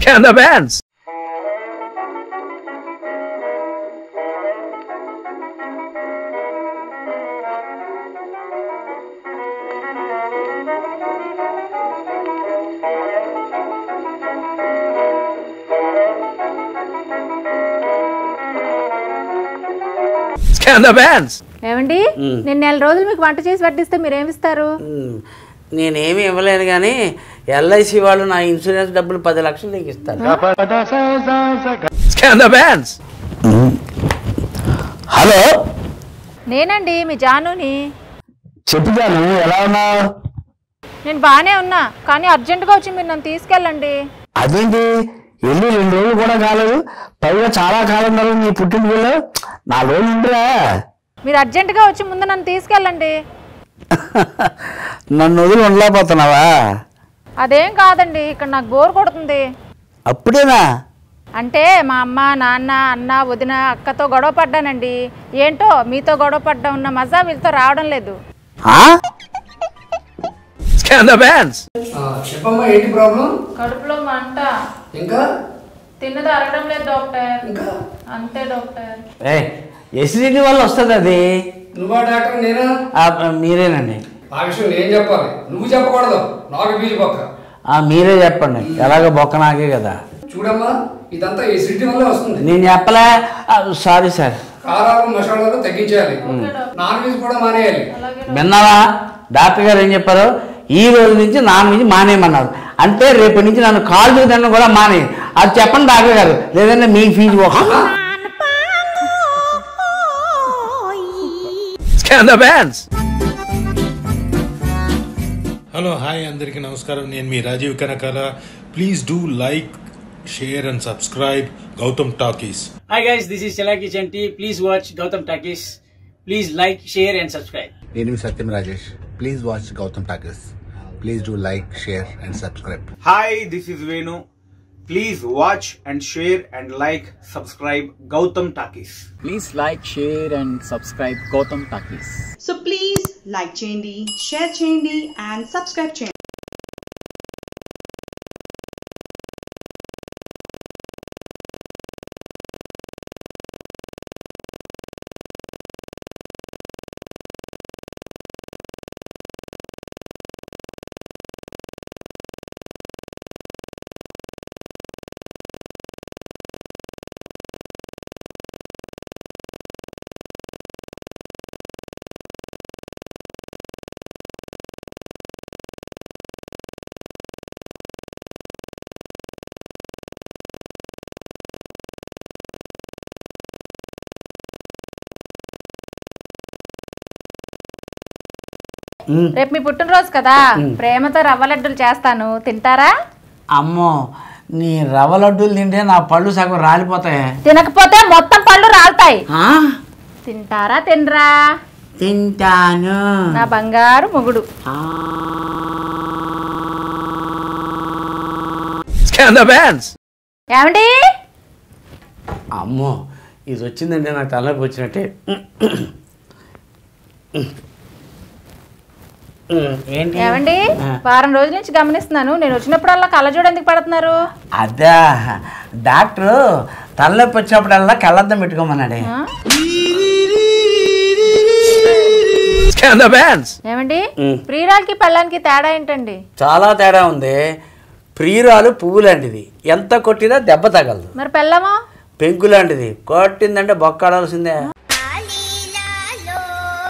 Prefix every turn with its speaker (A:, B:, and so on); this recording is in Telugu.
A: Scan the bands. Scan the bands.
B: ఏమండి నేను నెల రోజులు మీకు వంట చేసి వడ్డిస్తే మీరేమిస్తారు
C: ఉమ్, నేనేమి ఇవ్వలేను కానీ ఎల్ఐసి వాళ్ళు నా ఇన్సూరెన్స్ డబ్బులు పది లక్షలు నీకు ఇస్తారు
A: Scan the bands.
D: హలో
B: నేనండి మీ జానుని
D: చెప్పుతాను ఎలా ఉన్నావు
B: నేను బాగానే ఉన్నా కానీ అర్జెంటుగా వచ్చి మీరు నన్ను తీసుకెళ్ళండి
D: అదేంటి వెళ్ళి రెండు రోజులు కూడా కాలేదు పైగా చాలా కాలం తర్వాత నీ పుట్టినరోజు నా రోజులు ఉండరా
B: మీరు అర్జెంటుగా వచ్చి ముందు నన్ను తీసుకెళ్ళండి
D: నన్ను వదిలి ఉండలేకపోతున్నావా
B: అదేం కాదండి ఇక్కడ నాకు బోర్ కొడుతుంది
D: అప్పుడేనా
B: అంటే మా అమ్మ నాన్న అన్న వదిన అక్కతో గొడవ పడ్డానండి ఏంటో మీతో గొడవ పడ్డా ఉన్న మజా వీళ్ళతో రావడం లేదు
D: ఆ?
A: Scan the bands.
E: చెప్పమ్మా ఏంటి ప్రాబ్లం
B: కడుపులో మంట
E: ఇంకా
B: తిన్నది అరగడం లేదు డాక్టర్
E: ఇంకా
B: అంతే డాక్టర్
C: ఏ ఎసిడిటీ వల్ల వస్తుంది అది
E: నువ్వా డాక్టర్ నేనా
C: ఆ, మీరేనండి
E: ఆ విషయం నేను చెప్పాలి నువ్వు చెప్పకూడదు నాకు బీజు పక్క
C: ఆ, మీరే చెప్పండి ఎలాగో బొక్క నాకే కదా
E: చూడమ్మా ఇదంతా ఎసిడిటీ వల్ల వస్తుంది
C: నేను చెప్పలే సారీ సార్
E: కారాలు మసాలాలు తగ్గించేయాలి నాన్ వెజ్ కూడా మానేయాలి
C: విన్నావా డాక్టర్ గారు ఏం చెప్పారు ఈ రోజు నుంచి నాన్ వెజ్ మానేయమన్నారు అంటే రేపటి నుంచి నన్ను కాళ్ళు తినడం కూడా మానే అది చెప్పండి డాక్టర్ గారు లేదంటే మీ ఫీజు ఒక
A: Scan the bands.
F: Hello hi అందరికీ నమస్కారం నేను మీ Rajeev Kanakala please do like share and subscribe Gautam talkies
G: Hi guys, this is Chalaki Chanti. Please watch Gautam Takis. Please like, share and subscribe.
H: నేను మీ Satyam Rajesh please watch Gautam talkers please do like share and subscribe
I: Hi, this is Venu. Please watch and share and like, subscribe Gautam Takis.
G: Please like, share and subscribe Gautam Takis.
J: So please like చేయండి షేర్ చేయండి అండ్ సబ్స్క్రైబ్ చేయండి
B: రేపు మీ పుట్టినరోజు కదా ప్రేమతో రవ్వ లడ్డూలు చేస్తాను తింటారా
C: అమ్మో నీ రవ్వ లడ్డూలు తింటే నా పళ్ళు సగం రాలిపోతాయి
B: తినకపోతే మొత్తం పళ్ళు రాలుతాయి
C: ఆ?
B: తింటారా తినరా
C: తింటాను
B: నా బంగారు మొగుడు
A: Scan the bands.
B: ఏమండి
C: అమ్మో ఇది వచ్చిందంటే నాకు తలనొప్పి వచ్చినట్టే ఏంటి
B: ఏమండి
C: ఆ.
B: వారం రోజుల నుంచి గమనిస్తున్నాను నేను వచ్చినప్పుడల్లా కళ్ళజోడు ఎందుకు పడుతున్నారు
C: అదా డాక్టరు తలనొప్పి వచ్చినప్పుడల్లా కళ్ళద్దం పెట్టుకోమన్నాడే
B: ఆ?
A: Scan the bands.
B: ఏమండి ప్రియురాలకి పెళ్ళానికి తేడా ఏంటండి
C: చాలా తేడా ఉంది ప్రియురాలు పువ్వు లాంటిది ఎంత కొట్టినా దెబ్బ తగలదు
B: మరి పెళ్ళమో
C: పెంకు లాంటిది కొట్టిందంటే బొక్కాడాల్సిందే